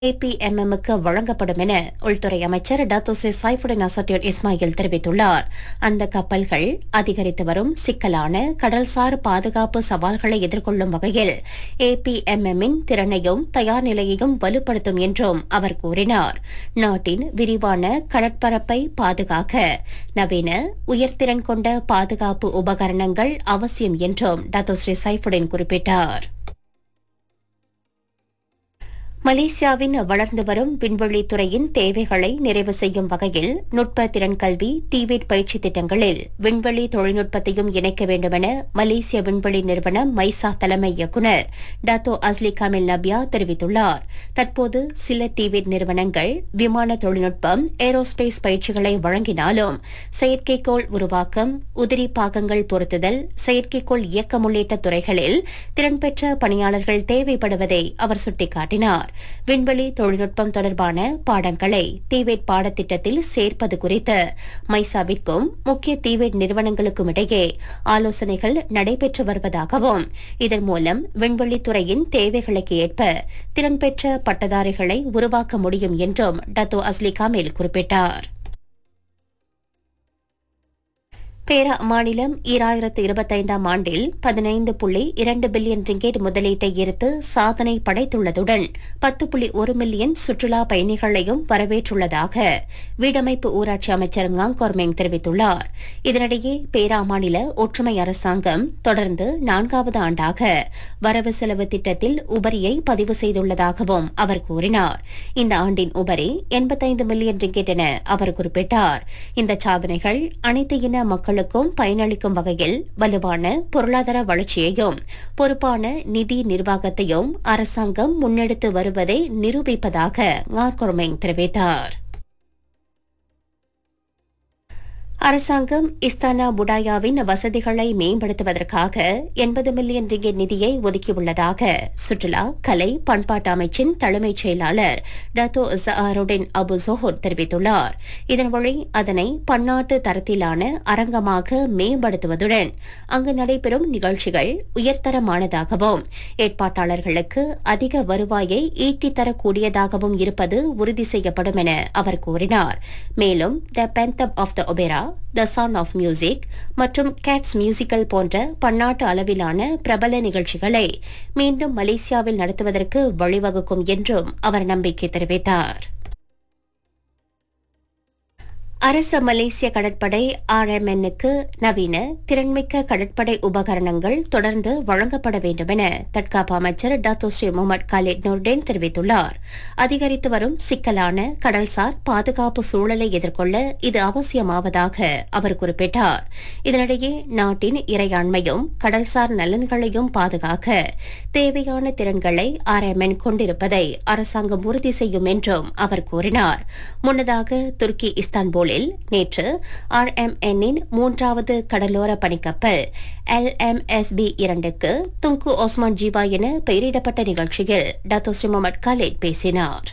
ஏபிஎம்எம்முக்கு வழங்கப்படும் என உள்துறை அமைச்சர் டாத்தோசே சைஃபுடின் அசட்டியோன் இஸ்மாயில் தெரிவித்துள்ளார் அந்த கப்பல்கள் அதிகரித்து வரும் சிக்கலான கடல்சார் பாதுகாப்பு சவால்களை எதிர்கொள்ளும் வகையில் ஏபிஎம்எம்மின் திறனையும் தயார் நிலையையும் வலுப்படுத்தும் என்றும் அவர் கூறினார் நாட்டின் விரிவான கடற்பரப்பை பாதுகாக்க நவீன உயர்திறன் கொண்ட பாதுகாப்பு உபகரணங்கள் அவசியம் என்றும் டாத்தோஸ்ரீ சைஃபுடின் குறிப்பிட்டார் மலேசியாவின் வளர்ந்து வரும் விண்வெளித்துறையின் தேவைகளை நிறைவு செய்யும் வகையில் நுட்ப திறன் கல்வி டிவேட் பயிற்சி திட்டங்களில் விண்வெளி தொழில்நுட்பத்தையும் இணைக்க வேண்டுமென மலேசிய விண்வெளி நிறுவனம் மைசா தலைமை இயக்குநர் டாத்தோ அஸ்லி காமில் நபியா தெரிவித்துள்ளார் தற்போது சில டிவேட் நிறுவனங்கள் விமான தொழில்நுட்பம் ஏரோஸ்பேஸ் பயிற்சிகளை வழங்கினாலும் செயற்கைக்கோள் உருவாக்கம் உதிரி பாகங்கள் பொருத்துதல் செயற்கைக்கோள் இயக்கம் உள்ளிட்ட துறைகளில் திறன்பெற்ற பணியாளர்கள் தேவைப்படுவதை அவர் சுட்டிக்காட்டினார் விண்வெளி தொழில்நுட்பம் தொடர்பான பாடங்களை தீவேட் பாடத்திட்டத்தில் சேர்ப்பது குறித்து மைசாவிற்கும் முக்கிய தீவேட் நிறுவனங்களுக்கும் இடையே ஆலோசனைகள் நடைபெற்று வருவதாகவும் இதன் மூலம் விண்வெளித்துறையின் தேவைகளுக்கு ஏற்ப திறன்பெற்ற பட்டதாரிகளை உருவாக்க முடியும் என்றும் டத்தோ அஸ்லி காமில் குறிப்பிட்டார் பேரா மாநிலம் ஈராயிரத்து இருபத்தைந்தாம் ஆண்டில் பதினைந்து புள்ளி இரண்டு பில்லியன் ரிங்கேட் முதலீட்டை ஈர்த்து சாதனை படைத்துள்ளதுடன் பத்து புள்ளி ஒரு மில்லியன் சுற்றுலா பயணிகளையும் வரவேற்றுள்ளதாக வீடமைப்பு ஊராட்சி அமைச்சர் ngaங் கொர்மெங் தெரிவித்துள்ளார் இதனிடையே பேரா மாநில ஒற்றுமை அரசாங்கம் தொடர்ந்து நான்காவது ஆண்டாக வரவு செலவு திட்டத்தில் உபரியை பதிவு செய்துள்ளதாகவும் அவர் கூறினார் இந்த ஆண்டின் உபரி எண்பத்தைந்து மில்லியன் ரிங்கேட் என அவர் குறிப்பிட்டார் இந்த சாதனைகள் அனைத்து இன மக்களுக்கும் பயனளிக்கும் வகையில் வலுவான பொருளாதார வளர்ச்சியையும் பொறுப்பான நிதி நிர்வாகத்தையும் அரசாங்கம் முன்னெடுத்து வருவதை நிரூபிப்பதாக ngaர்கொர்மெங் தெரிவித்தார் அரசாங்கம் இஸ்தானா புடாயாவின் வசதிகளை மேம்படுத்துவதற்காக எண்பது மில்லியன் ரிங்கெட் நிதியை ஒதுக்கியுள்ளதாக சுற்றுலா கலை பண்பாட்டு அமைச்சின் தலைமைச் செயலாளர் டத்தோ ஜஹருடின் அபு ஜோஹர் தெரிவித்துள்ளார் இதன் வழி அதனை பன்னாட்டு தரத்திலான அரங்கமாக மேம்படுத்துவதுடன் அங்கு நடைபெறும் நிகழ்ச்சிகள் உயர்தரமானதாகவும் ஏற்பாட்டாளர்களுக்கு அதிக வருவாயை ஈட்டித்தரக்கூடியதாகவும் இருப்பது உறுதி செய்யப்படும் என அவர் கூறினார் மேலும் the phantom of the opera the sound of music மற்றும் கேட்ஸ் மியூசிக்கல் போன்ற பன்னாட்டு அளவிலான பிரபல நிகழ்ச்சிகளை மீண்டும் மலேசியாவில் நடத்துவதற்கு வழிவகுக்கும் என்றும் அவர் நம்பிக்கை தெரிவித்தார் அரச மலேசிய கடற்படை ஆர்எம்என்னுக்கு நவீன திறன்மிக்க கடற்படை உபகரணங்கள் தொடர்ந்து வழங்கப்பட வேண்டும் என தற்காப்பு அமைச்சர் Dato Sri Mohamed Khalid Nordin தெரிவித்துள்ளார் அதிகரித்து வரும் சிக்கலான கடல்சார் பாதுகாப்பு சூழலை எதிர்கொள்ள இது அவசியமாவதாக அவர் குறிப்பிட்டார் இதனிடையே நாட்டின் இறையாண்மையும் கடல்சார் நலன்களையும் பாதுகாக்க தேவையான திறன்களை ஆர்எம்என் கொண்டிருப்பதை அரசாங்கம் உறுதி செய்யும் என்றும் அவர் கூறினார் முன்னதாக துருக்கி இஸ்தான்புல் போலில் நேற்று ஆர்எம்என்னின் மூன்றாவது கடலோர பணிக்கப்பல் எல்எம்எஸ்பி இரண்டுக்கு துங்கு ஓஸ்மான் ஜீவா என பெயரிடப்பட்ட நிகழ்ச்சியில் டாத்தோ ஸ்ரீ முகமது காலித் பேசினார்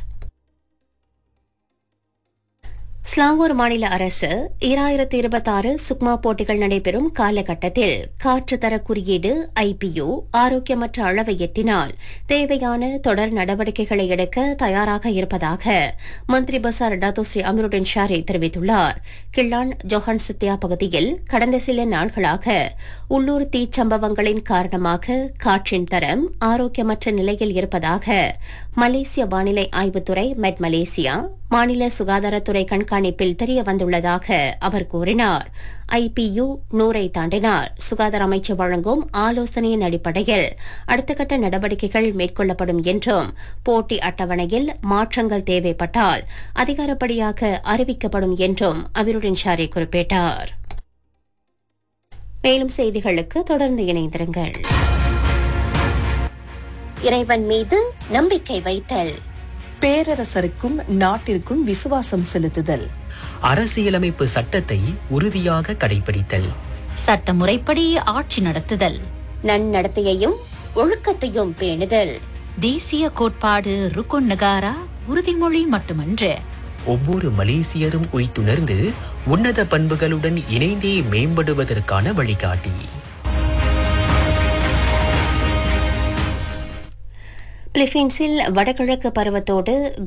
ஸ்லாங்கூர் மாநில அரசு ஈராயிரத்து இருபத்தாறு சுக்மா போட்டிகள் நடைபெறும் காலகட்டத்தில் காற்று தர குறியீடு ஐபியு ஆரோக்கியமற்ற அளவை எட்டினால் தேவையான தொடர் நடவடிக்கைகளை எடுக்க தயாராக இருப்பதாக மந்திரி பசார் டாத்தோஸ்ரீ அமருடன் ஷாரி தெரிவித்துள்ளார் கிள்ளான் ஜொஹான் சத்யா பகுதியில் கடந்த சில நாட்களாக உள்ளூர் தீச்சம்பவங்களின் காரணமாக காற்றின் தரம் ஆரோக்கியமற்ற நிலையில் இருப்பதாக மலேசிய வானிலை ஆய்வுத்துறை மெட் மலேசியா மாநில சுகாதாரத்துறை கண்காணிப்பில் தெரிய வந்துள்ளதாக அவர் கூறினார் ஐபியு நூறை தாண்டினால் சுகாதார அமைச்சு வழங்கும் ஆலோசனையின் அடிப்படையில் அடுத்த கட்ட நடவடிக்கைகள் மேற்கொள்ளப்படும் என்றும் போட்டி அட்டவணையில் மாற்றங்கள் தேவைப்பட்டால் அதிகாரப்படியாக அறிவிக்கப்படும் என்றும் அமீருடன் ஷாரி குறிப்பிட்டார் மேலும் செய்திகளுக்கு தொடர்ந்து இணைந்திருங்கள் இறைவன் மீது நம்பிக்கை வைத்தல் பேரரசருக்கும் நாட்டிற்கும் விசுவாசம் செலுத்துதல் அரசியலமைப்பு சட்டத்தை உறுதியாக கடைபிடித்தல் சட்டமுறைப்படி ஆட்சி நடத்துதல் நன்னடத்தையையும் ஒழுக்கத்தையும் பேணுதல் தேசிய கோட்பாடு ருக்குன் நகாரா உறுதிமொழி மட்டுமன்று ஒவ்வொரு மலேசியரும் உய்த்துணர்ந்து உன்னத பண்புகளுடன் இணைந்தே மேம்படுவதற்கான வழிகாட்டி பிலிப்பீன்ஸில் வடகிழக்கு பருவத்தோடு